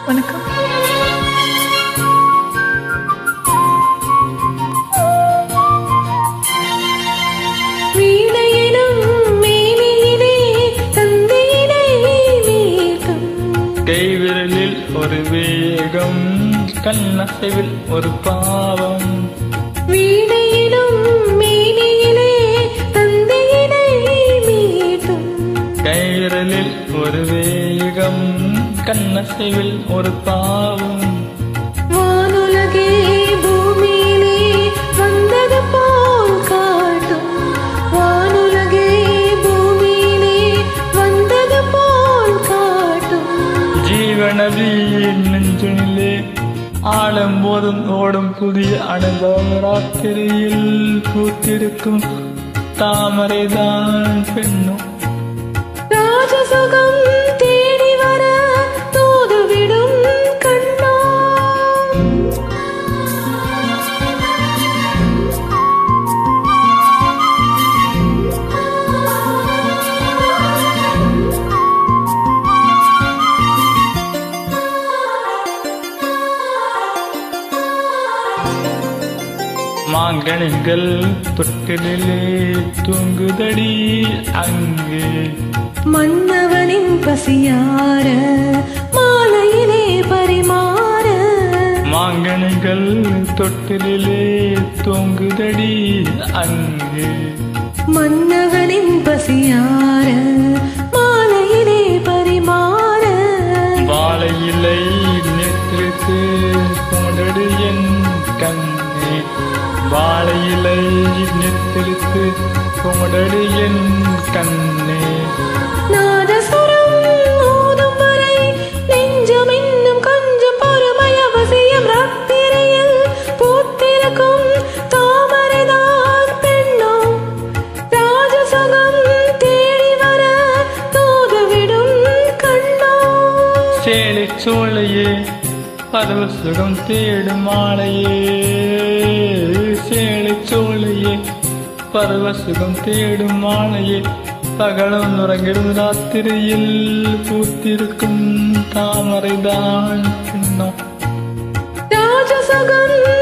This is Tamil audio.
வணக்கம் வீணையிலும் மேனியிலே தந்தையிலே மேகம் கைவிரலில் ஒரு வேகம் கண்ணசைவில் ஒரு பாவம் வீணையிலும் மேனியிலே தந்தையிலே மேகம் கைவிரலில் ஒரு வேகம் கண்ணசைவில் ஒரு பாவம் வானுலகே பூமியிலே வந்தது போல் காட்டும் வானுலகே பூமியிலே வந்தது போல் காட்டும் ஜீவனதியின் நெஞ்சினிலே ஆடும் போதும் ஓடும் புதிய அனுபவம் ராத்திரியில் பூத்திருக்கும் தாமரைதான் பெண்ணும் ராஜசுகம் தேடி வர தூதுவிடும் கண்ணா மாங்கனிகள் தொட்டிலே தூங்குதடி அங்கே மன்னவனின் பசியார மாலையிலே பரிமாற மாங்கனிகள் தொட்டிலே தூங்குதடி அங்கே மன்னவனின் பசியார மாலையிலே பரிமாற வாழை இலை நெற்றிற்கு கொண்டடு என் கண்ணே வாழை இலை நெற்றிற்கு கொண்டடு என் கண்ணே நாதசுரம் ஓதும் வரை நெஞ்சம் இன்னும் கொஞ்சம் பொறுமை அவசியம் ராத்திரியில் பூத்திருக்கும் தாமரைதான் பெண்ணோ ராஜசகம் தேடி வர தூதுவிடும் கண்ணோ சேலை சோலையே பரவசுகம் தேடும் மாலையே சேலை சோலையே பரவசுகம் தேடும் மாலையே பகலும் உறங்கிடும் ராத்திரியில் பூத்திருக்கும் தாமரைதான் பின்னோ ராஜசகம்